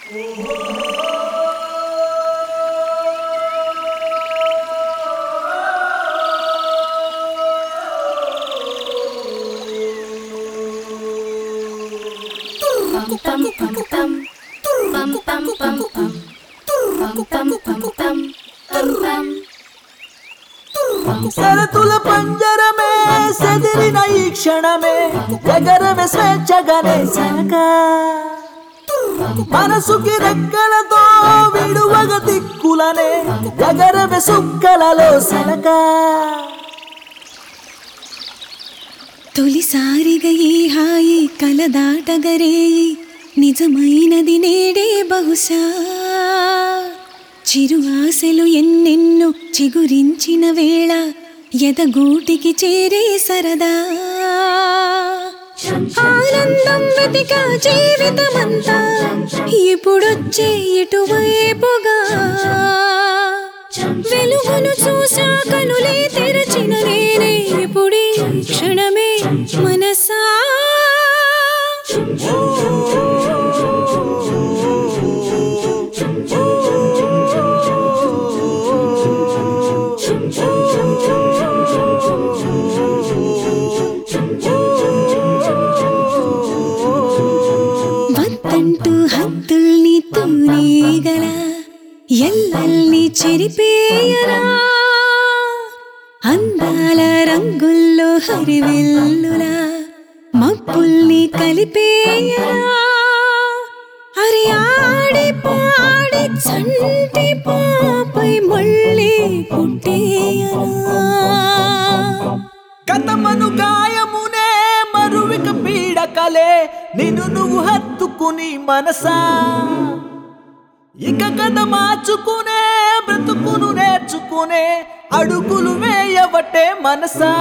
శరతుల పంజరమే సెదిరిన ఈ క్షణమే ఎగరవే స్వేచ్ఛగానే శనక మనసుకి రెక్కలతో విడువగ దిక్కులనే ఎగరవే సుక్కలలో శనక తొలిసారిగా ఈ హాయి కలదాటగరేయి నిజమైనది నేడే బహుశా చిరు ఆశలు ఎన్నెన్నో చిగురించిన వేళ ఎదగూటికి చేరే సరదా ఆనందం వెతిక జీవితమంతా ఇప్పుడొచ్చే ఇటువైపుగా వెలుగును చూసా కనులే తెరచిన నేనే ఇప్పుడే క్షణమే మనసా వద్దంటూ హద్దుల్ని తూనేగల ఎల్లల్ని చెరిపేయరా అందాల రంగుల్లో హరివెల్లులా మబ్బుల్ని కలిపేయరా అరే ఆడి పాడి చంటి పాపై మళ్ళీ పుట్టేయరా గతమను గాయమునే మరువిక పీడకలే నిన్ను నువ్వు హత్తుకుని మనసా ఇక కథ మార్చుకునే బ్రతుకును నేర్చుకునే అడుగులు వేయవటే మనసా